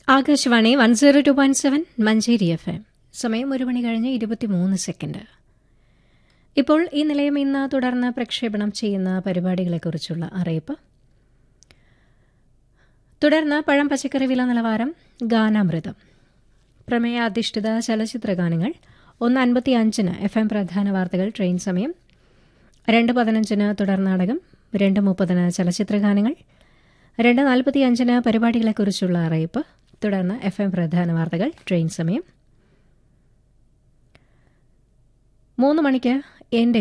Akashvani one zero two point seven Manjeri F M സമയം ഒരു മണി കഴിഞ്ഞ് ഇരുപത്തിമൂന്ന് സെക്കൻഡ് ഇപ്പോൾ ഈ നിലയം ഇന്ന് തുടർന്ന് പ്രക്ഷേപണം ചെയ്യുന്ന പരിപാടികളെക്കുറിച്ചുള്ള അറിയിപ്പ് തുടർന്ന് പഴം പച്ചക്കറി വില നിലവാരം ഗാനാമൃതം പ്രമേയാധിഷ്ഠിത ചലച്ചിത്ര ഗാനങ്ങൾ ഒന്ന് അൻപത്തി അഞ്ചിന് എഫ് എം പ്രധാന വാർത്തകൾ ട്രെയിൻ സമയം രണ്ട് പതിനഞ്ചിന് തുടർ നാടകം രണ്ട് മുപ്പതിന് ചലച്ചിത്ര ഗാനങ്ങൾ രണ്ട് നാൽപ്പത്തി അഞ്ചിന് പരിപാടികളെക്കുറിച്ചുള്ള അറിയിപ്പ് തുടർന്ന് എഫ് എം പ്രധാന വാർത്തകൾ ട്രെയിൻ സമയം മൂന്ന് മണിക്ക് എന്റെ